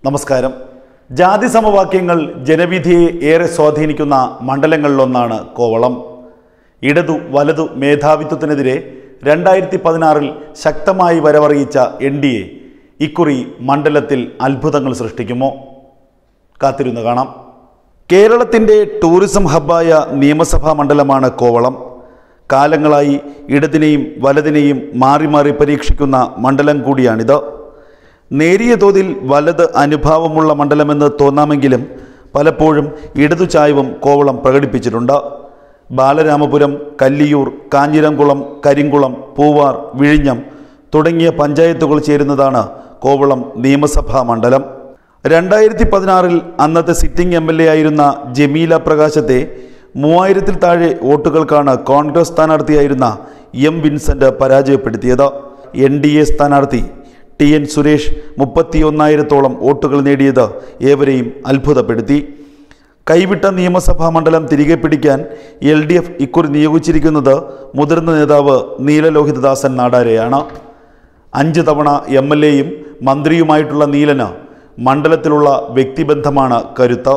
നമസ്കാരം ജാതി സമവാക്യങ്ങൾ ജനവിധിയെ ഏറെ സ്വാധീനിക്കുന്ന മണ്ഡലങ്ങളിലൊന്നാണ് കോവളം ഇടതു വലതു മേധാവിത്വത്തിനെതിരെ രണ്ടായിരത്തി പതിനാറിൽ ശക്തമായി വരവറിയിച്ച എൻ ഡി എ ഇക്കുറി മണ്ഡലത്തിൽ അത്ഭുതങ്ങൾ സൃഷ്ടിക്കുമോ കാത്തിരുന്ന് കാണാം കേരളത്തിൻ്റെ ടൂറിസം ഹബ്ബായ നിയമസഭാ മണ്ഡലമാണ് കോവളം കാലങ്ങളായി ഇടതിനെയും വലതിനെയും മാറി മാറി പരീക്ഷിക്കുന്ന മണ്ഡലം കൂടിയാണിത് നേരിയ തോതിൽ വലത് അനുഭാവമുള്ള മണ്ഡലമെന്ന് തോന്നാമെങ്കിലും പലപ്പോഴും ഇടതു ചായവും കോവളം പ്രകടിപ്പിച്ചിട്ടുണ്ട് ബാലരാമപുരം കല്ലിയൂർ കാഞ്ഞിരംകുളം കരിങ്കുളം പൂവാർ വിഴിഞ്ഞം തുടങ്ങിയ പഞ്ചായത്തുകൾ ചേരുന്നതാണ് കോവളം നിയമസഭാ മണ്ഡലം രണ്ടായിരത്തി പതിനാറിൽ അന്നത്തെ സിറ്റിംഗ് എം എൽ എ ആയിരുന്ന ജമീല പ്രകാശത്തെ മൂവായിരത്തിൽ താഴെ വോട്ടുകൾക്കാണ് കോൺഗ്രസ് സ്ഥാനാർത്ഥിയായിരുന്ന എം വിൻസെന്റ് പരാജയപ്പെടുത്തിയത് എൻ ഡി എ സ്ഥാനാർത്ഥി ടി എൻ സുരേഷ് മുപ്പത്തിയൊന്നായിരത്തോളം വോട്ടുകൾ നേടിയത് ഏവരെയും അത്ഭുതപ്പെടുത്തി കൈവിട്ട നിയമസഭാ മണ്ഡലം തിരികെ പിടിക്കാൻ എൽ ഡി എഫ് ഇക്കുറി നിയോഗിച്ചിരിക്കുന്നത് മുതിർന്ന നേതാവ് നീലലോഹിതദാസൻ നാടാരെയാണ് അഞ്ച് തവണ എം എൽ എയും മന്ത്രിയുമായിട്ടുള്ള നീലന് മണ്ഡലത്തിലുള്ള വ്യക്തിബന്ധമാണ് കരുത്ത്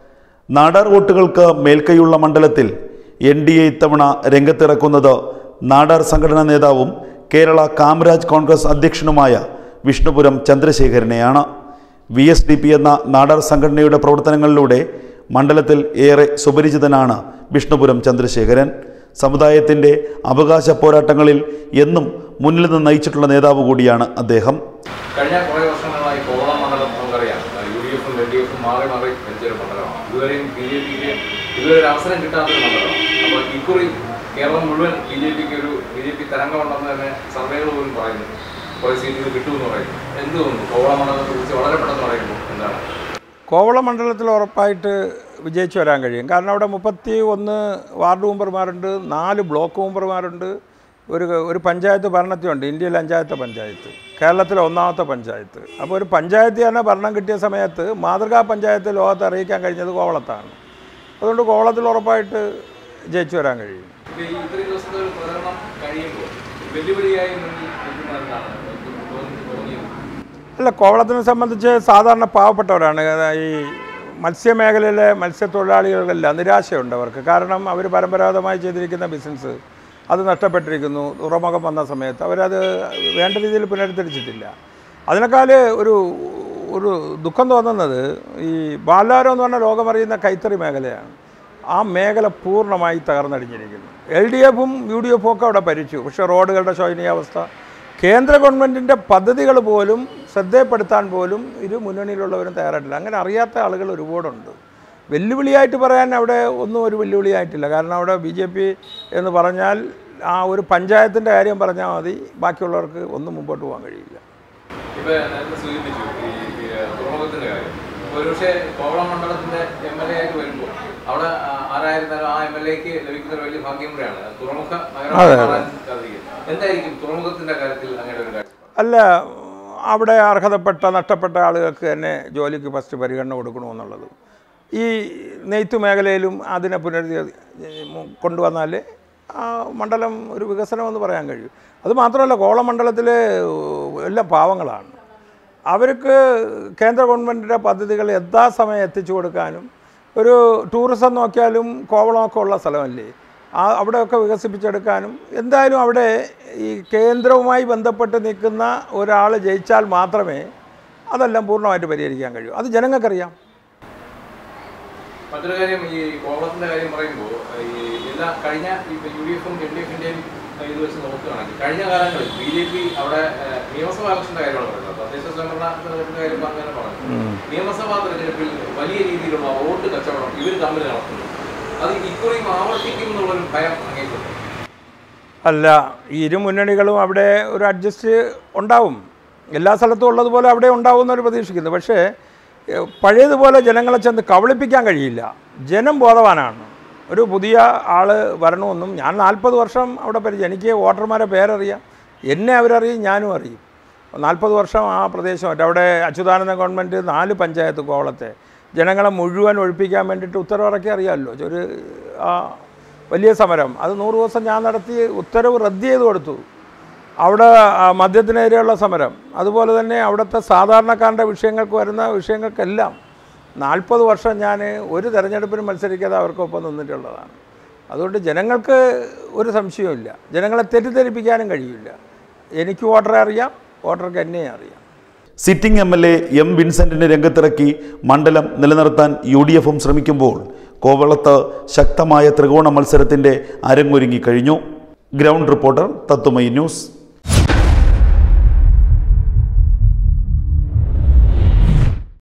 നാടാർ വോട്ടുകൾക്ക് മേൽക്കൈയുള്ള മണ്ഡലത്തിൽ എൻ ഡി എ ഇത്തവണ രംഗത്തിറക്കുന്നത് നാടാർ സംഘടനാ നേതാവും കേരള കാമരാജ് കോൺഗ്രസ് അധ്യക്ഷനുമായ വിഷ്ണുപുരം ചന്ദ്രശേഖരനെയാണ് വി എസ് ഡി പി എന്ന നാടാർ സംഘടനയുടെ പ്രവർത്തനങ്ങളിലൂടെ മണ്ഡലത്തിൽ ഏറെ സുപരിചിതനാണ് വിഷ്ണുപുരം ചന്ദ്രശേഖരൻ സമുദായത്തിൻ്റെ അവകാശ പോരാട്ടങ്ങളിൽ എന്നും മുന്നിൽ നിന്ന് നയിച്ചിട്ടുള്ള നേതാവ് കൂടിയാണ് അദ്ദേഹം കഴിഞ്ഞ കുറേ വർഷങ്ങളായി കോവളം മണ്ഡലം നമുക്കറിയാം യു ഡി എഫും എൽ ഡി എഫും മാറി മാറി ഭരിച്ചൊരു മണ്ഡലമാണ് ഇതുവരെയും ബി ജെ പിക്ക് ഇതുവരെ ഒരു അവസരം കിട്ടാത്തൊരു മണ്ഡലമാണ് അപ്പോൾ ഇക്കുറി കേരളം മുഴുവൻ ബി ജെ പിക്ക് ഒരു ബി ജെ പി തരംഗമുണ്ടെന്ന് തന്നെ സർവേകൾ പോലും പറയുന്നു കുറേ സീറ്റുകൾ കിട്ടുമെന്ന് പറയുന്നു എന്ത് തോന്നുന്നു കോവളം മണ്ഡലത്തെ കുറിച്ച് വളരെ പെട്ടെന്ന് പറയുന്നു എന്താണ് കോവളം മണ്ഡലത്തിൽ ഉറപ്പായിട്ട് വിജയിച്ചു വരാൻ കഴിയും കാരണം അവിടെ മുപ്പത്തി ഒന്ന് വാർഡ് മെമ്പർമാരുണ്ട് നാല് ബ്ലോക്ക് മെമ്പർമാരുണ്ട് ഒരു ഒരു പഞ്ചായത്ത് ഭരണത്തിലുണ്ട് ഇന്ത്യയിൽ അഞ്ചാമത്തെ പഞ്ചായത്ത് കേരളത്തിലെ ഒന്നാമത്തെ പഞ്ചായത്ത് അപ്പോൾ ഒരു പഞ്ചായത്ത് തന്നെ ഭരണം കിട്ടിയ സമയത്ത് മാതൃകാ പഞ്ചായത്ത് ലോകത്തെ അറിയിക്കാൻ കഴിഞ്ഞത് കോവളത്താണ് അതുകൊണ്ട് കോവളത്തിൽ ഉറപ്പായിട്ട് ജയിച്ചു വരാൻ കഴിയും ഇപ്പോൾ ഈ ഇത്രയും ദിവസത്തെ ഒരു പ്രചരണം കഴിയുമ്പോൾ വെല്ലുവിളിയായി മുന്നിൽ നിൽക്കുന്നതെന്താണ് തോന്നി- തോന്നിയത് അല്ല കോവളത്തിനെ സംബന്ധിച്ച് സാധാരണ പാവപ്പെട്ടവരാണ് അതായത് ഈ മത്സ്യമേഖലയിലെ മത്സ്യത്തൊഴിലാളികളെല്ലാം നിരാശയുണ്ട് അവർക്ക് കാരണം അവർ പരമ്പരാഗതമായി ചെയ്തിരിക്കുന്ന ബിസിനസ് അത് നഷ്ടപ്പെട്ടിരിക്കുന്നു തുറമുഖം വന്ന സമയത്ത് അവരത് വേണ്ട രീതിയിൽ പുനരുദ്ധരിച്ചിട്ടില്ല അതിനേക്കാൾ ഒരു ഒരു ദുഃഖം തോന്നുന്നത് ഈ ബാലാരം എന്ന് പറഞ്ഞ ലോകമറിയുന്ന കൈത്തറി മേഖലയാണ് ആ മേഖല പൂർണ്ണമായി തകർന്നടിഞ്ഞിരിക്കുന്നു എൽ ഡി എഫും യു ഡി എഫും ഒക്കെ അവിടെ ഭരിച്ചു പക്ഷേ റോഡുകളുടെ ശോചനീയാവസ്ഥ കേന്ദ്ര ഗവൺമെൻറ്റിൻ്റെ പദ്ധതികൾ പോലും ശ്രദ്ധയപ്പെടുത്താൻ പോലും ഇരു മുന്നണിയിലുള്ളവരും തയ്യാറായിട്ടില്ല അങ്ങനെ അറിയാത്ത ആളുകൾ ഒരുപാടുണ്ട് വെല്ലുവിളിയായിട്ട് പറയാൻ അവിടെ ഒന്നും ഒരു വെല്ലുവിളിയായിട്ടില്ല കാരണം അവിടെ ബി ജെ പി എന്ന് പറഞ്ഞാൽ ആ ഒരു പഞ്ചായത്തിൻ്റെ കാര്യം പറഞ്ഞാൽ മതി ബാക്കിയുള്ളവർക്ക് ഒന്നും മുമ്പോട്ട് പോകാൻ കഴിയില്ല ഇപ്പൊ നേരത്തെ സൂചിപ്പിച്ചു ഈ ഈ, തുറമുഖത്തിന്റെ കാര്യം അപ്പൊ ഒരുപക്ഷെ കോവളം മണ്ഡലത്തിന്റെ എം എൽ എ ആയിട്ട് വരുമ്പോൾ അവിടെ ആ, ആരായിരുന്നാലും ആ എം എൽ എക്ക് ലഭിക്കുന്ന ഒരു വലിയ ഭാഗ്യം കൂടെയാണ് തുറമുഖ നഗരമായി മാറാൻ സാധിക്കും എന്തായിരിക്കും തുറമുഖത്തിന്റെ കാര്യത്തിൽ അങ്ങനെ ഒരു കാര്യം അല്ല അവിടെ അർഹതപ്പെട്ട നഷ്ടപ്പെട്ട ആളുകൾക്ക് തന്നെ ജോലിക്ക് ഫസ്റ്റ് പരിഗണന കൊടുക്കണമെന്നുള്ളത് ഈ നെയ്ത്ത് മേഖലയിലും അതിനെ പുനരുദ്ധി കൊണ്ടുവന്നാൽ ആ മണ്ഡലം ഒരു വികസനമെന്ന് പറയാൻ കഴിയും അത് മാത്രമല്ല കോളം മണ്ഡലത്തിൽ എല്ലാം പാവങ്ങളാണ് അവർക്ക് കേന്ദ്ര ഗവൺമെൻറ്റിൻ്റെ പദ്ധതികൾ യഥാസമയം എത്തിച്ചു കൊടുക്കാനും ഒരു ടൂറിസം നോക്കിയാലും കോവളമൊക്കെ ഉള്ള സ്ഥലമല്ലേ ആ അവിടെയൊക്കെ വികസിപ്പിച്ചെടുക്കാനും എന്തായാലും അവിടെ ഈ കേന്ദ്രവുമായി ബന്ധപ്പെട്ട് നിൽക്കുന്ന ഒരാൾ ജയിച്ചാൽ മാത്രമേ അതെല്ലാം പൂർണ്ണമായിട്ട് പരിഹരിക്കാൻ കഴിയൂ അത് ജനങ്ങൾക്കറിയാം മറ്റൊരു കാര്യം ഈ കോവളത്തിന്റെ കാര്യം പറയുമ്പോൾ ഈ എല്ലാ കഴിഞ്ഞ യു ഡി എഫും എൽ ഡി എഫിന്റെയും ഇത് വെച്ച് നോക്കുകയാണെങ്കിൽ കഴിഞ്ഞ കാലങ്ങളിൽ ബി ജെ പി അവിടെ ഏഹ്, നിയമസഭാ ഇലക്ഷന്റെ കാര്യമാണ് പറയുന്നത് തദ്ദേശ സ്വയംഭരണ തെരഞ്ഞെടുപ്പിന്റെ കാര്യം അങ്ങനെ പറഞ്ഞു നിയമസഭാ തെരഞ്ഞെടുപ്പിൽ വലിയ രീതിയിലുള്ള വോട്ട് കച്ചവടം ഇവർ തമ്മിൽ നടത്തുന്നു അത് ഇക്കുറിയും ആവർത്തിക്കും എന്നുള്ളൊരു ഭയം അങ്ങേക്കുണ്ട് അല്ല ഈ ഇരു മുന്നണികളും അവിടെ ഒരു അഡ്ജസ്റ്റ് ഉണ്ടാവും എല്ലാ സ്ഥലത്തും ഉള്ളതുപോലെ അവിടെ ഉണ്ടാവും എന്നൊരു പ്രതീക്ഷിക്കുന്നു പക്ഷേ ഏഹ്, പഴയതുപോലെ ജനങ്ങളെ ചെന്ന് കബളിപ്പിക്കാൻ കഴിയില്ല ജനം ബോധവാനാണ് ഒരു പുതിയ ആൾ വരണമെന്നും ഞാൻ നാൽപ്പത് വർഷം അവിടെ പരിചയം എനിക്ക് വോട്ടർമാരെ പേരറിയാം എന്നെ അവരറിയും ഞാനും അറിയും നാൽപ്പത് വർഷം ആ പ്രദേശമായിട്ട് അവിടെ അച്യുതാനന്ദ ഗവൺമെൻറ് നാല് പഞ്ചായത്ത് കോവളത്തെ ജനങ്ങളെ മുഴുവൻ ഒഴിപ്പിക്കാൻ വേണ്ടിയിട്ട് ഉത്തരവിറക്കി അറിയാമല്ലോ ഒരു ആ വലിയ സമരം അത് നൂറ് ദിവസം ഞാൻ നടത്തി ഉത്തരവ് റദ്ദ് ചെയ്ത് കൊടുത്തു അവിടെ ആ, മദ്യത്തിനെതിരെയുള്ള സമരം അതുപോലെ തന്നെ അവിടുത്തെ സാധാരണക്കാരൻ്റെ വിഷയങ്ങൾക്ക് വരുന്ന വിഷയങ്ങൾക്കെല്ലാം നാൽപ്പത് വർഷം ഞാൻ ഒരു തെരഞ്ഞെടുപ്പിനും മത്സരിക്കാതെ അവർക്കൊപ്പം നിന്നിട്ടുള്ളതാണ് അതുകൊണ്ട് ജനങ്ങൾക്ക് ഒരു സംശയവുമില്ല ജനങ്ങളെ തെറ്റിദ്ധരിപ്പിക്കാനും കഴിയില്ല എനിക്ക് വോട്ടറെ അറിയാം വോട്ടർക്ക് എന്നെയും അറിയാം sitting M L A M വിൻസെന്റിനെ രംഗത്തിറക്കി മണ്ഡലം നിലനിർത്താൻ യു ഡി എഫും ശ്രമിക്കുമ്പോൾ കോവളത്ത് ശക്തമായ ത്രികോണ മത്സരത്തിന്റെ അരങ്ങൊരുങ്ങി കഴിഞ്ഞു ഗ്രൗണ്ട് റിപ്പോർട്ടർ തത്തുമൈ ന്യൂസ്